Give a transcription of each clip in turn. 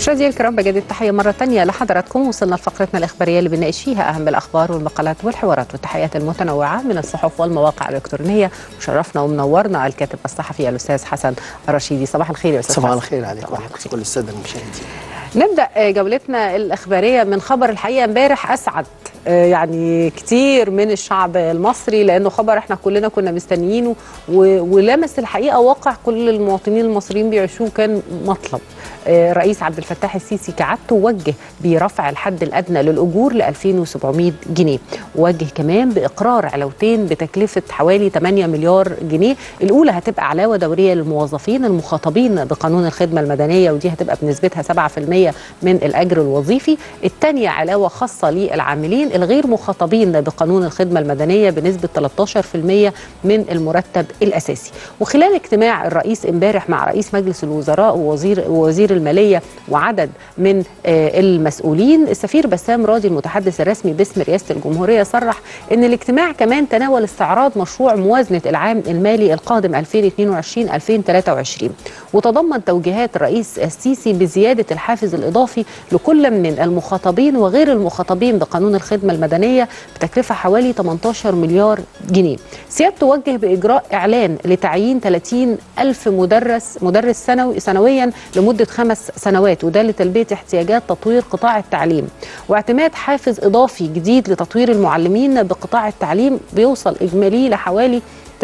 مشاهدينا الكرام بجد التحيه مره ثانيه لحضراتكم وصلنا لفقرتنا الاخباريه اللي بنناقش فيها اهم الاخبار والمقالات والحوارات والتحيات المتنوعه من الصحف والمواقع الالكترونيه مشرفنا ومنورنا الكاتب الصحفي الاستاذ حسن الرشيدي صباح الخير يا استاذ صباح حسن. الخير عليك صباح وعلى الخير. كل الساده المشاهدين نبدا جولتنا الاخباريه من خبر الحقيقه امبارح اسعد آه، يعني كتير من الشعب المصري لانه خبر احنا كلنا كنا مستنيينه و- ولمس الحقيقه واقع كل المواطنين المصريين بيعيشوه كان مطلب آه، الرئيس عبد الفتاح السيسي كعادته وجه برفع الحد الادنى للاجور ل 2700 جنيه وجه كمان باقرار علاوتين بتكلفه حوالي 8 مليار جنيه الاولى هتبقى علاوه دوريه للموظفين المخاطبين بقانون الخدمه المدنيه ودي هتبقى بنسبتها 7% من الاجر الوظيفي الثانيه علاوه خاصه للعاملين الغير مخاطبين بقانون الخدمه المدنيه بنسبه 13% من المرتب الاساسي وخلال اجتماع الرئيس امبارح مع رئيس مجلس الوزراء ووزير ووزير الماليه وعدد من آه، المسؤولين السفير بسام راضي المتحدث الرسمي باسم رئاسه الجمهوريه صرح ان الاجتماع كمان تناول استعراض مشروع موازنه العام المالي القادم 2022 2023 وتضمن توجيهات الرئيس السيسي بزياده الحافز الاضافي لكل من المخاطبين وغير المخاطبين بقانون الخدمه المدنيه بتكلفه حوالي 18 مليار جنيه. سيادته وجه باجراء اعلان لتعيين 30 الف مدرس مدرس سنوي سنويا لمده خمس سنوات وده لتلبيه احتياجات تطوير قطاع التعليم واعتماد حافز اضافي جديد لتطوير المعلمين بقطاع التعليم بيوصل اجمالي لحوالي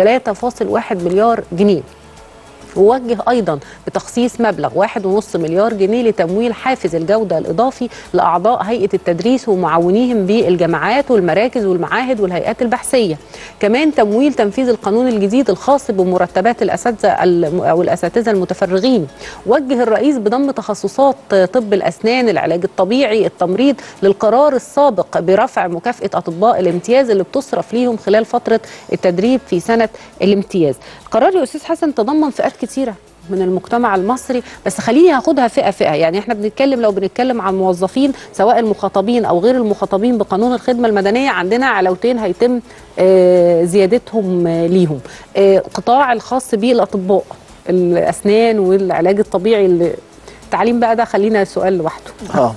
3.1 مليار جنيه. ووجه ايضا بتخصيص مبلغ 1.5 مليار جنيه لتمويل حافز الجوده الاضافي لاعضاء هيئه التدريس ومعاونيهم بالجامعات والمراكز والمعاهد والهيئات البحثيه. كمان تمويل تنفيذ القانون الجديد الخاص بمرتبات الاساتذه الم- او الاساتذه المتفرغين. وجه الرئيس بضم تخصصات طب الاسنان، العلاج الطبيعي، التمريض للقرار السابق برفع مكافاه اطباء الامتياز اللي بتصرف ليهم خلال فتره التدريب في سنه الامتياز. القرار يا استاذ حسن تضمن فئات كتيره من المجتمع المصري بس خليني هاخدها فئه فئه يعني احنا بنتكلم لو بنتكلم عن موظفين سواء المخاطبين او غير المخاطبين بقانون الخدمه المدنيه عندنا علاوتين هيتم آه، زيادتهم آه، ليهم آه، القطاع الخاص بالاطباء الاسنان والعلاج الطبيعي اللي التعليم بقى ده خلينا سؤال لوحده اه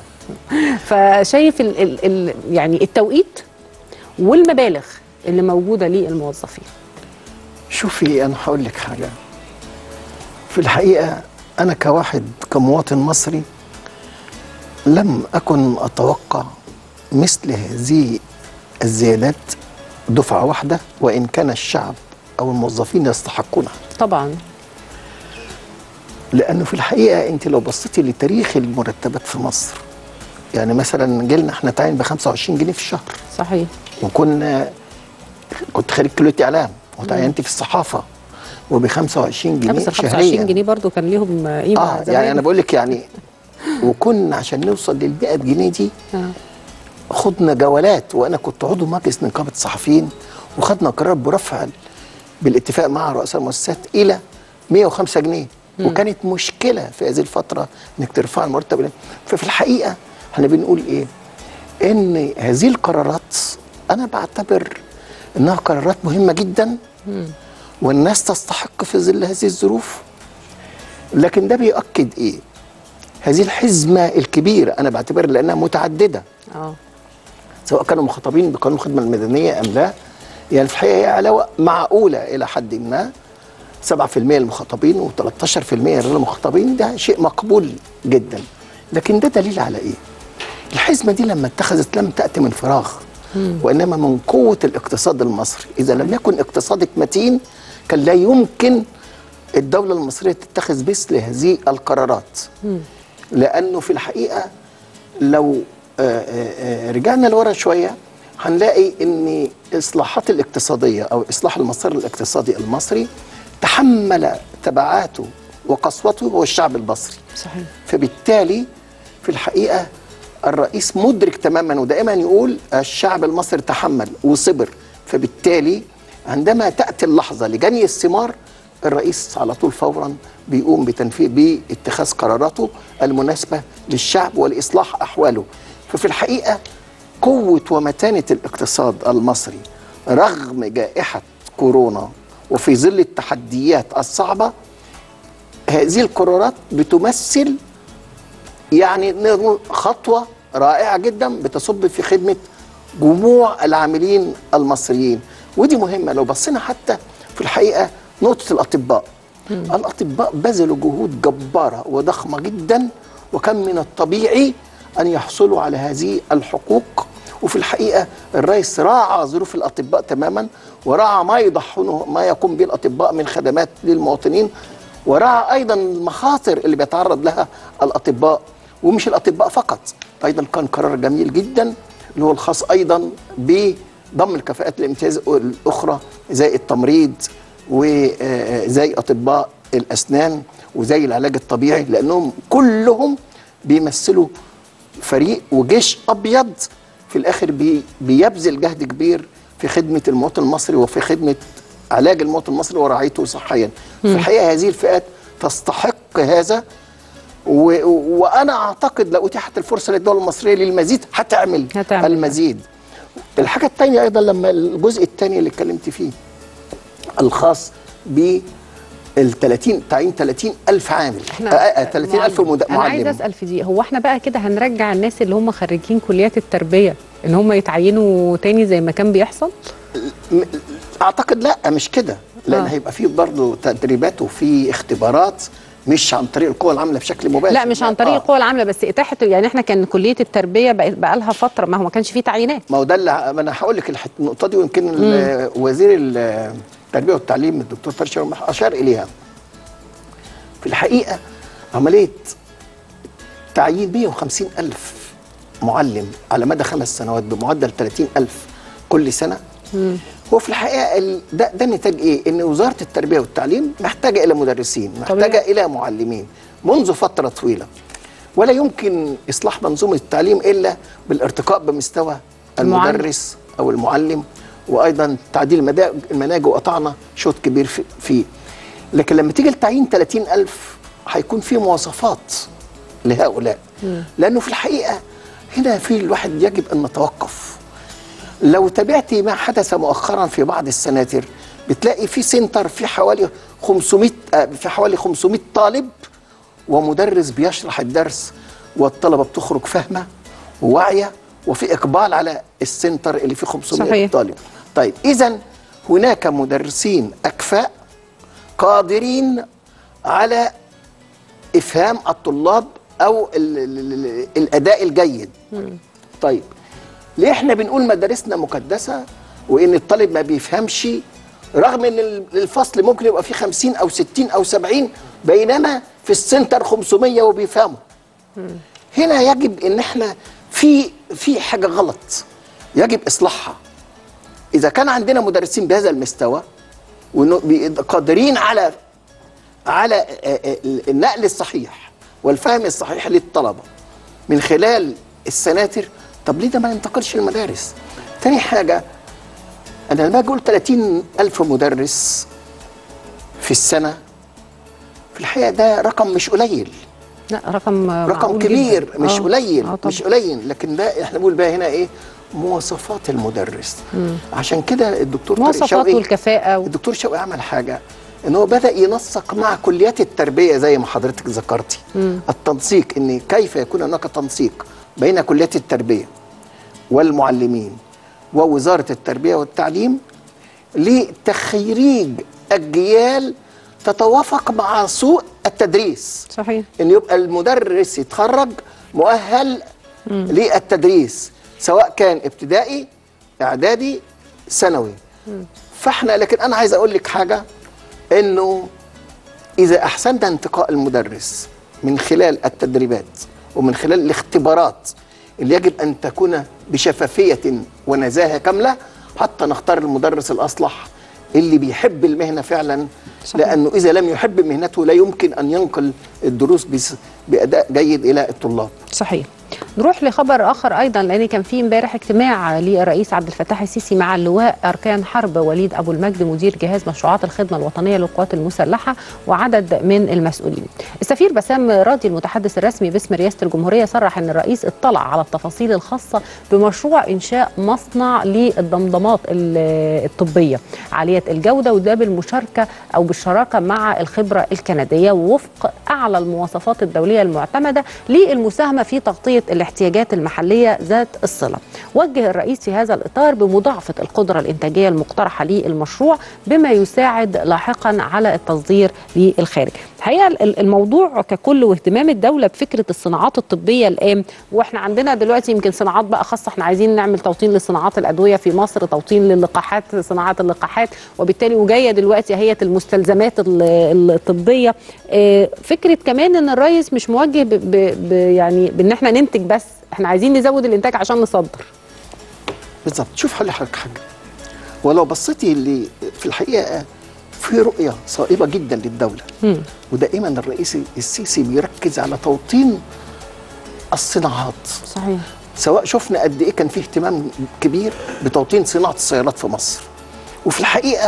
فشايف ال ال ال يعني التوقيت والمبالغ اللي موجوده للموظفين شوفي انا هقول لك حاجه في الحقيقه انا كواحد كمواطن مصري لم اكن اتوقع مثل هذه الزيادات دفعه واحده وان كان الشعب او الموظفين يستحقونها طبعا لانه في الحقيقه انت لو بصيتي لتاريخ المرتبات في مصر يعني مثلا جيلنا احنا تعين ب 25 جنيه في الشهر صحيح وكنا كنت خريج كليه اعلام وتعينت في الصحافه وب 25 لا جنيه بس ال شهريا 25 جنيه برضو كان ليهم قيمه اه زمان. يعني انا بقول لك يعني وكنا عشان نوصل لل 100 جنيه دي آه. خدنا جولات وانا كنت عضو مجلس نقابه الصحفيين وخدنا قرار برفع بالاتفاق مع رؤساء المؤسسات الى 105 جنيه وكانت مشكله في هذه الفتره انك ترفع المرتب إلى- ففي الحقيقه احنا بنقول ايه؟ ان هذه القرارات انا بعتبر انها قرارات مهمه جدا والناس تستحق في ظل هذه الظروف لكن ده بيؤكد ايه؟ هذه الحزمه الكبيره انا بعتبر لانها متعدده اه سواء كانوا مخاطبين بقانون الخدمه المدنيه ام لا يعني في الحقيقه هي علاوه معقوله الى حد ما 7% المخاطبين و13% غير المخاطبين ده شيء مقبول جدا لكن ده دليل على ايه؟ الحزمه دي لما اتخذت لم تاتي من فراغ وانما من قوه الاقتصاد المصري اذا لم يكن اقتصادك متين كان لا يمكن الدوله المصريه تتخذ مثل هذه القرارات لانه في الحقيقه لو آه، آه، آه، رجعنا لورا شويه هنلاقي ان الاصلاحات الاقتصاديه او اصلاح المسار الاقتصادي المصري تحمل تبعاته وقسوته هو الشعب المصري صحيح فبالتالي في الحقيقه الرئيس مدرك تماما ودائما يقول الشعب المصري تحمل وصبر فبالتالي عندما تاتي اللحظه لجني الثمار الرئيس على طول فورا بيقوم بتنفيذ باتخاذ قراراته المناسبه للشعب ولاصلاح احواله ففي الحقيقه قوه ومتانه الاقتصاد المصري رغم جائحه كورونا وفي ظل التحديات الصعبه هذه القرارات بتمثل يعني نقول خطوه رائعه جدا بتصب في خدمه جموع العاملين المصريين ودي مهمه لو بصينا حتى في الحقيقه نقطه الاطباء الاطباء بذلوا جهود جباره وضخمه جدا وكان من الطبيعي ان يحصلوا على هذه الحقوق وفي الحقيقه الرئيس راعى ظروف الاطباء تماما وراعى ما يضحونه ما يقوم به الاطباء من خدمات للمواطنين وراعى ايضا المخاطر اللي بيتعرض لها الاطباء ومش الاطباء فقط ايضا كان قرار جميل جدا اللي هو الخاص ايضا بضم الكفاءات الامتياز الاخرى زي التمريض وزي اطباء الاسنان وزي العلاج الطبيعي لانهم كلهم بيمثلوا فريق وجيش ابيض في الاخر بي بيبذل جهد كبير في خدمه المواطن المصري وفي خدمه علاج المواطن المصري ورعايته صحيا في الحقيقه هذه الفئات تستحق هذا و... وانا اعتقد لو اتيحت الفرصه للدوله المصريه للمزيد هتعمل, هتعمل. المزيد الحاجه الثانيه ايضا لما الجزء الثاني اللي اتكلمت فيه الخاص ب ال 30 تعيين 30 ألف عامل آه، آه، 30 ألف مد- انا عايز معلم اسال في دي هو احنا بقى كده هنرجع الناس اللي هم خريجين كليات التربيه ان هم يتعينوا تاني زي ما كان بيحصل م- اعتقد لا مش كده لان آه. هيبقى في برضه تدريبات وفي اختبارات مش عن طريق القوى العامله بشكل مباشر لا مش عن طريق آه. القوى العامله بس اتاحه يعني احنا كان كليه التربيه بقى, بقى لها فتره ما هو ما كانش فيه تعيينات ما هو ده اللي ما انا هقول لك الحت- النقطه دي ويمكن ال- وزير التربيه والتعليم الدكتور فرشا شرمح اشار اليها في الحقيقه عمليه تعيين 150 ألف معلم على مدى خمس سنوات بمعدل 30 ألف كل سنة هو في الحقيقة ال- ده, ده نتاج إيه؟ إن وزارة التربية والتعليم محتاجة إلى مدرسين محتاجة طبيعي. إلى معلمين منذ فترة طويلة ولا يمكن إصلاح منظومة التعليم إلا بالارتقاء بمستوى المعلم. المدرس أو المعلم وأيضا تعديل المدا- المناهج وقطعنا شوط كبير في- فيه لكن لما تيجي لتعيين 30 ألف هيكون في مواصفات لهؤلاء لأنه في الحقيقة هنا في الواحد يجب أن نتوقف لو تابعتي ما حدث مؤخرا في بعض السناتر بتلاقي في سنتر في حوالي 500 آه، في حوالي 500 طالب ومدرس بيشرح الدرس والطلبه بتخرج فاهمه وواعيه وفي اقبال على السنتر اللي فيه 500 صحيح. طالب طيب اذا هناك مدرسين اكفاء قادرين على افهام الطلاب او ال ال ال الاداء الجيد طيب ليه احنا بنقول مدارسنا مكدسه وان الطالب ما بيفهمش رغم ان ال- الفصل ممكن يبقى فيه 50 او 60 او 70 بينما في السنتر 500 وبيفهموا هنا يجب ان احنا في في حاجه غلط يجب اصلاحها اذا كان عندنا مدرسين بهذا المستوى وإنه بي- قادرين على على آه، آه، النقل الصحيح والفهم الصحيح للطلبه من خلال السناتر طب ليه ده ما ينتقلش للمدارس تاني حاجه انا لما اقول 30 الف مدرس في السنه في الحقيقه ده رقم مش قليل لا رقم رقم معقول كبير جداً. مش آه. قليل آه مش طبعاً. قليل لكن ده احنا بنقول بقى هنا ايه مواصفات المدرس عشان كده الدكتور طارق مواصفات شوقي والكفاءه و... الدكتور شوقي عمل حاجه ان هو بدا ينسق مع كليات التربيه زي ما حضرتك ذكرتي التنسيق ان كيف يكون هناك تنسيق بين كليات التربيه والمعلمين ووزاره التربيه والتعليم لتخريج اجيال تتوافق مع سوق التدريس صحيح ان يبقى المدرس يتخرج مؤهل للتدريس سواء كان ابتدائي اعدادي ثانوي فاحنا لكن انا عايز اقول لك حاجه انه اذا احسنت انتقاء المدرس من خلال التدريبات ومن خلال الاختبارات اللي يجب ان تكون بشفافيه ونزاهه كامله حتى نختار المدرس الاصلح اللي بيحب المهنه فعلا صحيح. لانه اذا لم يحب مهنته لا يمكن ان ينقل الدروس بس- باداء جيد الى الطلاب صحيح نروح لخبر اخر ايضا لان كان في امبارح اجتماع للرئيس عبد الفتاح السيسي مع اللواء اركان حرب وليد ابو المجد مدير جهاز مشروعات الخدمه الوطنيه للقوات المسلحه وعدد من المسؤولين. السفير بسام راضي المتحدث الرسمي باسم رئاسه الجمهوريه صرح ان الرئيس اطلع على التفاصيل الخاصه بمشروع انشاء مصنع للضمضمات ال- الطبيه عاليه الجوده وده بالمشاركه او بالشراكه مع الخبره الكنديه ووفق اعلى المواصفات الدوليه المعتمده للمساهمه في تغطيه الاحتياجات المحليه ذات الصله. وجه الرئيس في هذا الاطار بمضاعفه القدره الانتاجيه المقترحه للمشروع بما يساعد لاحقا على التصدير للخارج. الحقيقه ال- الموضوع ككل واهتمام الدوله بفكره الصناعات الطبيه الان واحنا عندنا دلوقتي يمكن صناعات بقى خاصه احنا عايزين نعمل توطين لصناعات الادويه في مصر توطين للقاحات صناعه اللقاحات وبالتالي وجايه دلوقتي هي المستلزمات ال- الطبيه آه، فكره كمان ان الرئيس مش موجه ب ب ب يعني بان احنا ننتج بس احنا عايزين نزود الانتاج عشان نصدر بالظبط شوف هقول لحضرتك حاجه ولو بصيتي اللي في الحقيقه في رؤيه صائبه جدا للدوله مم. ودائما الرئيس السيسي بيركز على توطين الصناعات صحيح سواء شفنا قد ايه كان فيه اهتمام كبير بتوطين صناعه السيارات في مصر وفي الحقيقه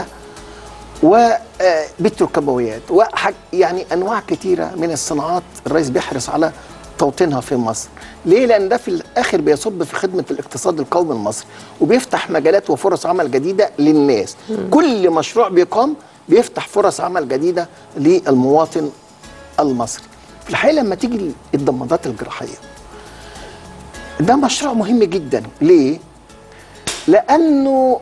وبتروكيماويات وحاج يعني انواع كتيره من الصناعات الرئيس بيحرص على توطينها في مصر ليه لان ده في الاخر بيصب في خدمه الاقتصاد القومي المصري وبيفتح مجالات وفرص عمل جديده للناس كل مشروع بيقام بيفتح فرص عمل جديده للمواطن المصري في الحقيقه لما تيجي الضمادات الجراحيه ده مشروع مهم جدا ليه لانه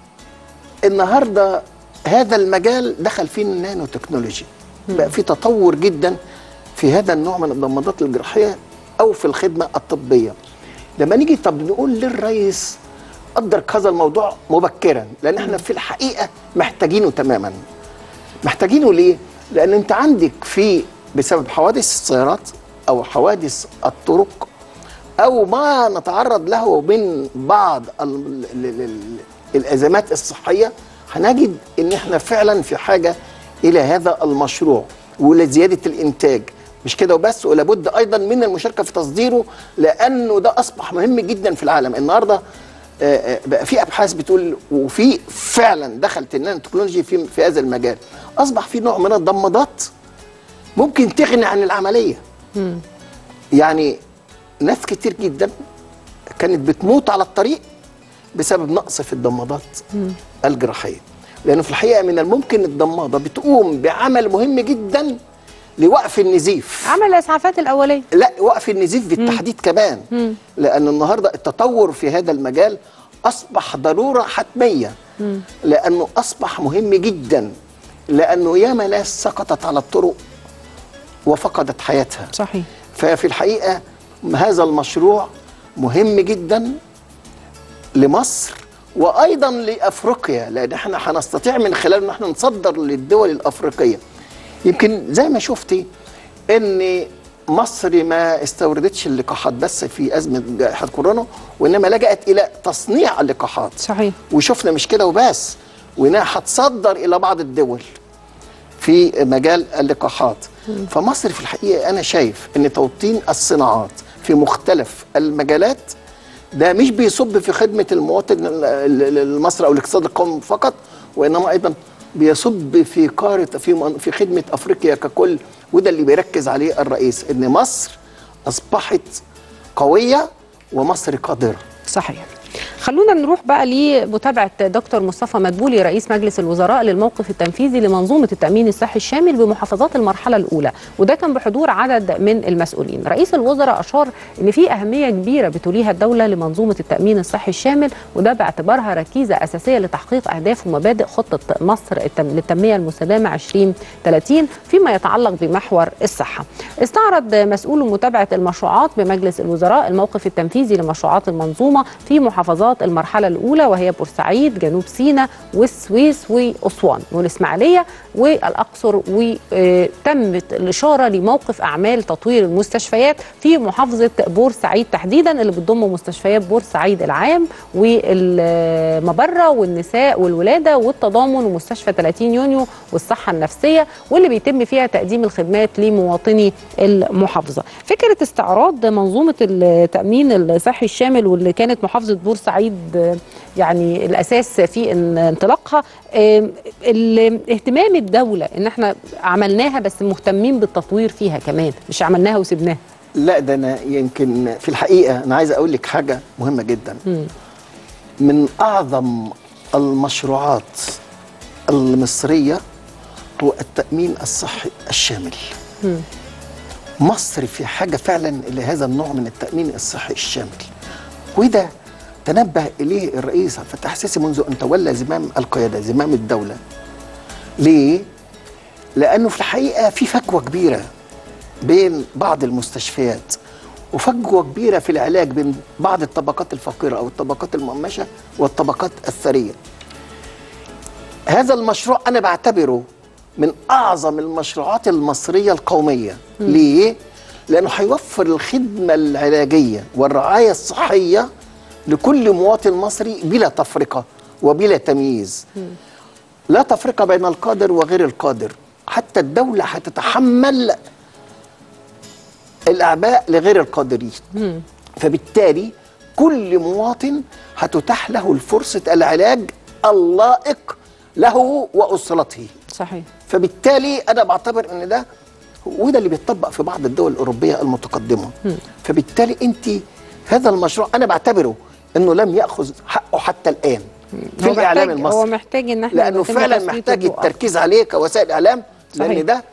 النهارده هذا المجال دخل فيه النانو تكنولوجي بقى في تطور جدا في هذا النوع من الضمادات الجراحيه او في الخدمه الطبيه لما نيجي طب نقول للرئيس ادرك هذا الموضوع مبكرا لان احنا في الحقيقه محتاجينه تماما محتاجينه ليه لان انت عندك في بسبب حوادث السيارات او حوادث الطرق او ما نتعرض له من بعض ال ال ال الازمات الصحيه هنجد ان احنا فعلا في حاجه الى هذا المشروع ولزياده الانتاج مش كده وبس ولابد ايضا من المشاركه في تصديره لانه ده اصبح مهم جدا في العالم النهارده آه، آه، بقى في ابحاث بتقول وفي فعلا دخلت النانو تكنولوجي في في هذا المجال اصبح في نوع من الضمادات ممكن تغني عن العمليه يعني ناس كتير جدا كانت بتموت على الطريق بسبب نقص في الضمادات الجراحيه لانه في الحقيقه من الممكن الضماده بتقوم بعمل مهم جدا لوقف النزيف عمل الاسعافات الاوليه لا وقف النزيف بالتحديد كمان لان النهارده التطور في هذا المجال اصبح ضروره حتميه لانه اصبح مهم جدا لانه ياما ناس سقطت على الطرق وفقدت حياتها صحيح ففي الحقيقه هذا المشروع مهم جدا لمصر وايضا لافريقيا لان احنا هنستطيع من خلاله ان احنا نصدر للدول الافريقيه يمكن زي ما شفتي ان مصر ما استوردتش اللقاحات بس في ازمه جائحه كورونا وانما لجأت الى تصنيع اللقاحات صحيح وشفنا مش كده وبس وانها هتصدر الى بعض الدول في مجال اللقاحات فمصر في الحقيقه انا شايف ان توطين الصناعات في مختلف المجالات ده مش بيصب في خدمه المواطن ال- ال- المصري او الاقتصاد القومي فقط وانما ايضا بيصب في قاره في من- في خدمه افريقيا ككل وده اللي بيركز عليه الرئيس ان مصر اصبحت قويه ومصر قادره صحيح خلونا نروح بقى لمتابعة دكتور مصطفى مدبولي رئيس مجلس الوزراء للموقف التنفيذي لمنظومة التأمين الصحي الشامل بمحافظات المرحلة الأولى وده كان بحضور عدد من المسؤولين رئيس الوزراء أشار أن في أهمية كبيرة بتوليها الدولة لمنظومة التأمين الصحي الشامل وده باعتبارها ركيزة أساسية لتحقيق أهداف ومبادئ خطة مصر التم- للتنمية المستدامة 2030 فيما يتعلق بمحور الصحة استعرض مسؤول متابعة المشروعات بمجلس الوزراء الموقف التنفيذي لمشروعات المنظومة في محافظات المرحلة الأولى وهي بورسعيد جنوب سيناء والسويس وأسوان والإسماعيلية والاقصر وتمت الاشاره لموقف اعمال تطوير المستشفيات في محافظه بورسعيد تحديدا اللي بتضم مستشفيات بورسعيد العام والمبره والنساء والولاده والتضامن ومستشفى 30 يونيو والصحه النفسيه واللي بيتم فيها تقديم الخدمات لمواطني المحافظه. فكره استعراض منظومه التامين الصحي الشامل واللي كانت محافظه بورسعيد يعني الاساس في انطلاقها اهتمام الدوله ان احنا عملناها بس مهتمين بالتطوير فيها كمان مش عملناها وسبناها. لا ده انا يمكن في الحقيقه انا عايز اقول لك حاجه مهمه جدا م. من اعظم المشروعات المصريه هو التامين الصحي الشامل م. مصر في حاجه فعلا لهذا النوع من التامين الصحي الشامل وده تنبه اليه الرئيس عبد الفتاح السيسي منذ ان تولى زمام القياده زمام الدوله ليه لانه في الحقيقه في فجوه كبيره بين بعض المستشفيات وفجوه كبيره في العلاج بين بعض الطبقات الفقيره او الطبقات المهمشه والطبقات الثريه. هذا المشروع انا بعتبره من اعظم المشروعات المصريه القوميه، م. ليه؟ لانه هيوفر الخدمه العلاجيه والرعايه الصحيه لكل مواطن مصري بلا تفرقه وبلا تمييز. م. لا تفرقه بين القادر وغير القادر، حتى الدوله هتتحمل الاعباء لغير القادرين مم. فبالتالي كل مواطن هتتاح له فرصه العلاج اللائق له واسرته صحيح فبالتالي انا بعتبر ان ده وده اللي بيتطبق في بعض الدول الاوروبيه المتقدمه مم. فبالتالي انت هذا المشروع انا بعتبره انه لم ياخذ حقه حتى الان في الاعلام المصري هو محتاج ان احنا لانه فعلا محتاج التركيز عليه كوسائل اعلام صحيح. لان ده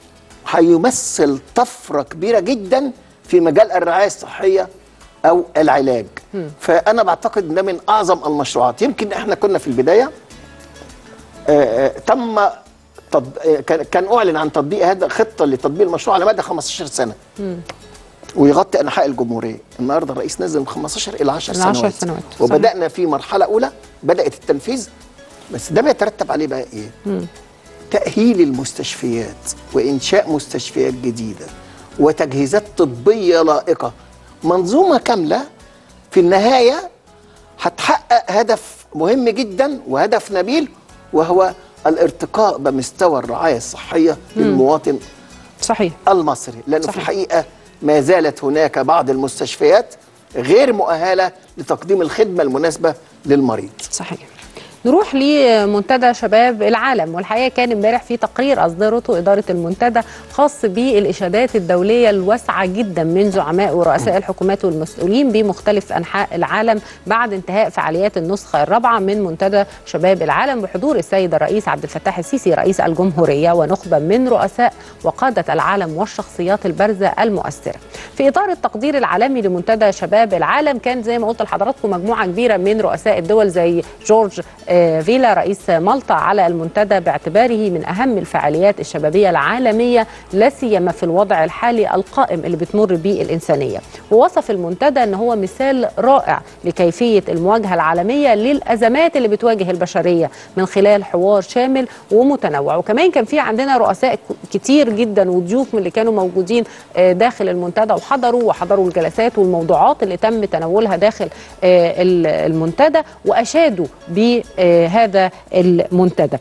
هيمثل طفره كبيره جدا في مجال الرعايه الصحيه او العلاج م. فانا بعتقد ان ده من اعظم المشروعات يمكن احنا كنا في البدايه آآ آآ تم تض... كان اعلن عن تطبيق هذا خطه لتطبيق المشروع على مدى 15 سنه م. ويغطي انحاء الجمهوريه النهارده الرئيس نزل من 15 الى 10 سنوات, 10 سنوات. وبدانا في مرحله اولى بدات التنفيذ بس ده بيترتب عليه بقى ايه م. تأهيل المستشفيات وإنشاء مستشفيات جديدة وتجهيزات طبية لائقة منظومة كاملة في النهاية هتحقق هدف مهم جدا وهدف نبيل وهو الارتقاء بمستوى الرعاية الصحية للمواطن صحيح المصري لأنه صحيح. في الحقيقة ما زالت هناك بعض المستشفيات غير مؤهلة لتقديم الخدمة المناسبة للمريض صحيح نروح لمنتدى شباب العالم والحقيقه كان امبارح في تقرير اصدرته اداره المنتدى خاص بالاشادات الدوليه الواسعه جدا من زعماء ورؤساء الحكومات والمسؤولين بمختلف انحاء العالم بعد انتهاء فعاليات النسخه الرابعه من منتدى شباب العالم بحضور السيد الرئيس عبد الفتاح السيسي رئيس الجمهوريه ونخبه من رؤساء وقاده العالم والشخصيات البارزه المؤثره. في اطار التقدير العالمي لمنتدى شباب العالم كان زي ما قلت لحضراتكم مجموعه كبيره من رؤساء الدول زي جورج فيلا رئيس مالطا على المنتدى باعتباره من اهم الفعاليات الشبابيه العالميه لا سيما في الوضع الحالي القائم اللي بتمر به الانسانيه ووصف المنتدى ان هو مثال رائع لكيفيه المواجهه العالميه للازمات اللي بتواجه البشريه من خلال حوار شامل ومتنوع وكمان كان في عندنا رؤساء كتير جدا وضيوف من اللي كانوا موجودين داخل المنتدى وحضروا وحضروا الجلسات والموضوعات اللي تم تناولها داخل المنتدى واشادوا ب هذا المنتدى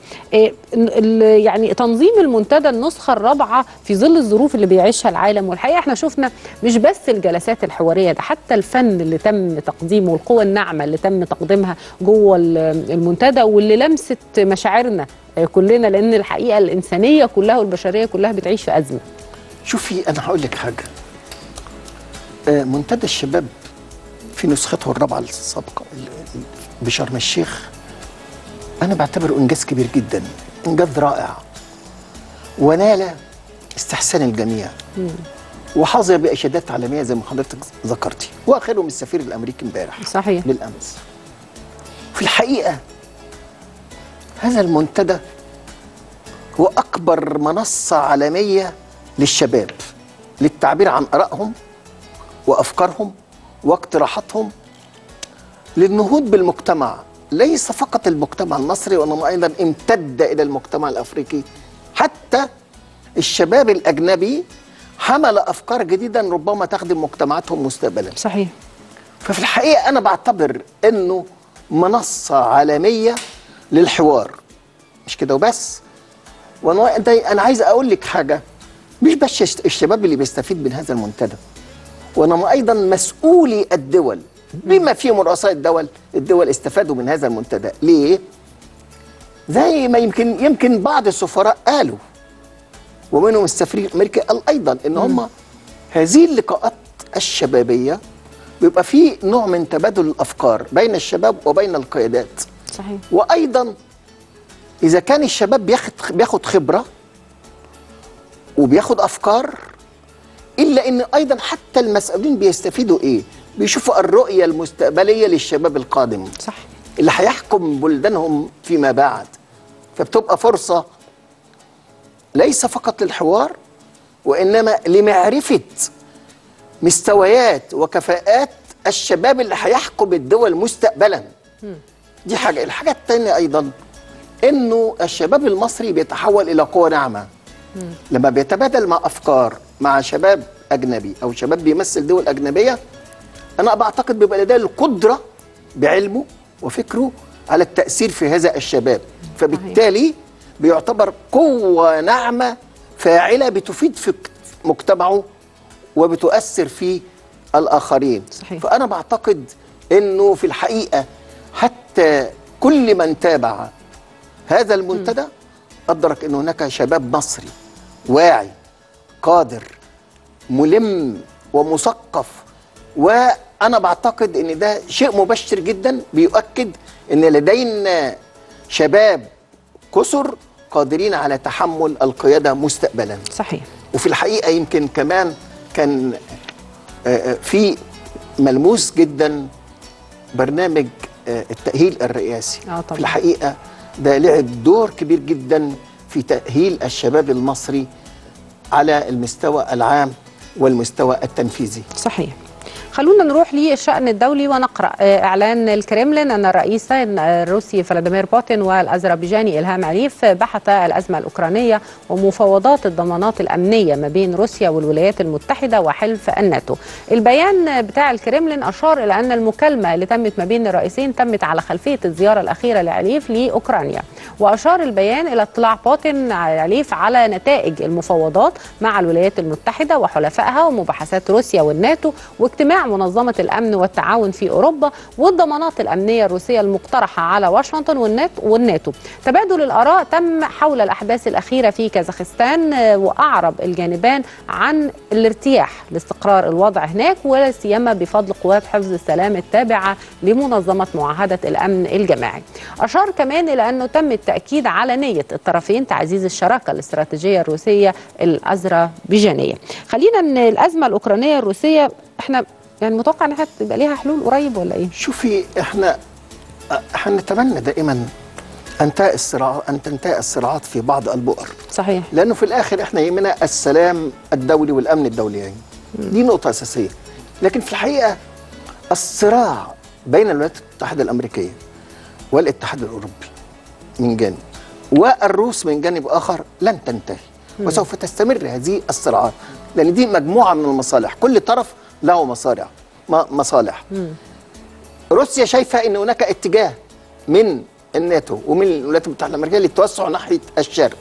يعني تنظيم المنتدى النسخة الرابعة في ظل الظروف اللي بيعيشها العالم والحقيقة احنا شفنا مش بس الجلسات الحوارية ده حتى الفن اللي تم تقديمه والقوى الناعمة اللي تم تقديمها جوه المنتدى واللي لمست مشاعرنا كلنا لأن الحقيقة الإنسانية كلها والبشرية كلها بتعيش في أزمة شوفي أنا هقول لك حاجة منتدى الشباب في نسخته الرابعة السابقة بشرم الشيخ أنا بعتبره إنجاز كبير جدا إنجاز رائع ونال استحسان الجميع مم. وحظي بإشادات عالمية زي ما حضرتك ذكرتي وآخرهم السفير الأمريكي امبارح صحيح بالأمس في الحقيقة هذا المنتدى هو أكبر منصة عالمية للشباب للتعبير عن آرائهم وأفكارهم واقتراحاتهم للنهوض بالمجتمع ليس فقط المجتمع المصري وانما ايضا امتد الى المجتمع الافريقي حتى الشباب الاجنبي حمل افكار جديده ربما تخدم مجتمعاتهم مستقبلا صحيح ففي الحقيقه انا بعتبر انه منصه عالميه للحوار مش كده وبس وانا ده- انا عايز اقول لك حاجه مش بس الش- الشباب اللي بيستفيد من هذا المنتدى وانما ايضا مسؤولي الدول بما فيهم رؤساء الدول الدول استفادوا من هذا المنتدى ليه زي ما يمكن يمكن بعض السفراء قالوا ومنهم السفير الامريكي قال ايضا ان هم هذه اللقاءات الشبابيه بيبقى في نوع من تبادل الافكار بين الشباب وبين القيادات صحيح وايضا اذا كان الشباب بياخد بياخد خبره وبياخد افكار الا ان ايضا حتى المسؤولين بيستفيدوا ايه بيشوفوا الرؤيه المستقبليه للشباب القادم صح اللي هيحكم بلدانهم فيما بعد فبتبقى فرصه ليس فقط للحوار وانما لمعرفه مستويات وكفاءات الشباب اللي هيحكم الدول مستقبلا دي حاجه الحاجه الثانيه ايضا انه الشباب المصري بيتحول الى قوه ناعمه لما بيتبادل مع افكار مع شباب اجنبي او شباب بيمثل دول اجنبيه انا بعتقد بيبقى لديه القدره بعلمه وفكره على التاثير في هذا الشباب فبالتالي بيعتبر قوه ناعمه فاعله بتفيد في مجتمعه وبتؤثر في الاخرين صحيح. فانا بعتقد انه في الحقيقه حتى كل من تابع هذا المنتدى ادرك ان هناك شباب مصري واعي قادر ملم ومثقف وانا بعتقد ان ده شيء مبشر جدا بيؤكد ان لدينا شباب كثر قادرين على تحمل القياده مستقبلا صحيح وفي الحقيقه يمكن كمان كان آه، آه، في ملموس جدا برنامج آه، التاهيل الرئاسي آه طبعاً. في الحقيقه ده لعب دور كبير جدا في تاهيل الشباب المصري على المستوى العام والمستوى التنفيذي صحيح خلونا نروح للشأن الدولي ونقرأ آه، إعلان الكريملين أن الرئيسين الروسي فلاديمير بوتين والأذربيجاني إلهام عليف بحثا الأزمة الأوكرانية ومفاوضات الضمانات الأمنية ما بين روسيا والولايات المتحدة وحلف الناتو البيان بتاع الكريملين أشار إلى أن المكالمة اللي تمت ما بين الرئيسين تمت على خلفية الزيارة الأخيرة لعليف لأوكرانيا وأشار البيان إلى اطلاع بوتين عليف على نتائج المفاوضات مع الولايات المتحدة وحلفائها ومباحثات روسيا والناتو واجتماع منظمة الأمن والتعاون في أوروبا والضمانات الأمنية الروسية المقترحة على واشنطن والناتو, والناتو. تبادل الآراء تم حول الأحداث الأخيرة في كازاخستان آه، وأعرب الجانبان عن الارتياح لاستقرار الوضع هناك ولا سيما بفضل قوات حفظ السلام التابعة لمنظمة معاهدة الأمن الجماعي أشار كمان إلى أنه تم التأكيد على نية الطرفين تعزيز الشراكة الاستراتيجية الروسية الأذربيجانية خلينا أن الأزمة الأوكرانية الروسية احنا يعني متوقع انها تبقى ليها حلول قريب ولا ايه؟ شوفي احنا احنا نتمنى دائما ان تنتهي الصراع ان تنتهي الصراعات في بعض البؤر صحيح لانه في الاخر احنا يهمنا السلام الدولي والامن الدوليين دي نقطه اساسيه لكن في الحقيقه الصراع بين الولايات المتحده الامريكيه والاتحاد الاوروبي من جانب والروس من جانب اخر لن تنتهي وسوف تستمر هذه الصراعات لان دي مجموعه من المصالح كل طرف له مصالح م- مصالح روسيا شايفه ان هناك اتجاه من الناتو ومن الولايات المتحده الامريكيه للتوسع ناحيه الشرق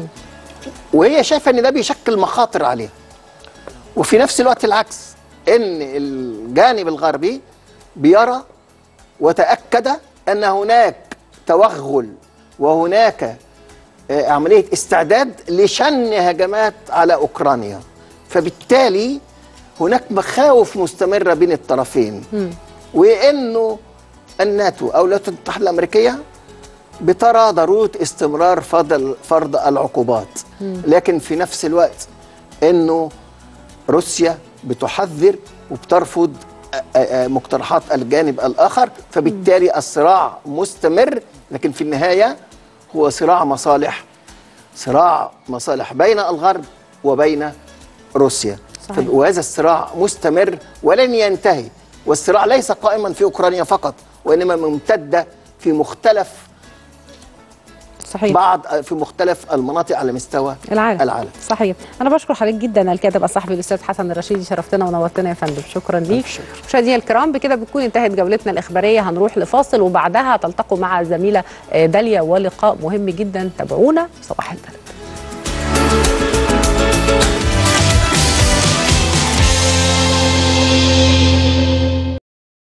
وهي شايفه ان ده بيشكل مخاطر عليها وفي نفس الوقت العكس ان الجانب الغربي بيرى وتاكد ان هناك توغل وهناك آه، عمليه استعداد لشن هجمات على اوكرانيا فبالتالي هناك مخاوف مستمره بين الطرفين وانه الناتو او الولايات المتحده الامريكيه بترى ضروره استمرار فرض فرض العقوبات لكن في نفس الوقت انه روسيا بتحذر وبترفض آه، آه، مقترحات الجانب الاخر فبالتالي الصراع مستمر لكن في النهايه هو صراع مصالح صراع مصالح بين الغرب وبين روسيا صحيح. وهذا الصراع مستمر ولن ينتهي والصراع ليس قائما في اوكرانيا فقط وانما ممتده في مختلف صحيح. بعض في مختلف المناطق على مستوى العالم العالم صحيح انا بشكر حضرتك جدا الكاتب الصحفي الاستاذ حسن الرشيدي شرفتنا ونورتنا يا فندم شكرا ليك شكر. مشاهدينا الكرام بكده بتكون انتهت جولتنا الاخباريه هنروح لفاصل وبعدها تلتقوا مع الزميله آه، داليا ولقاء مهم جدا تابعونا صباح البلد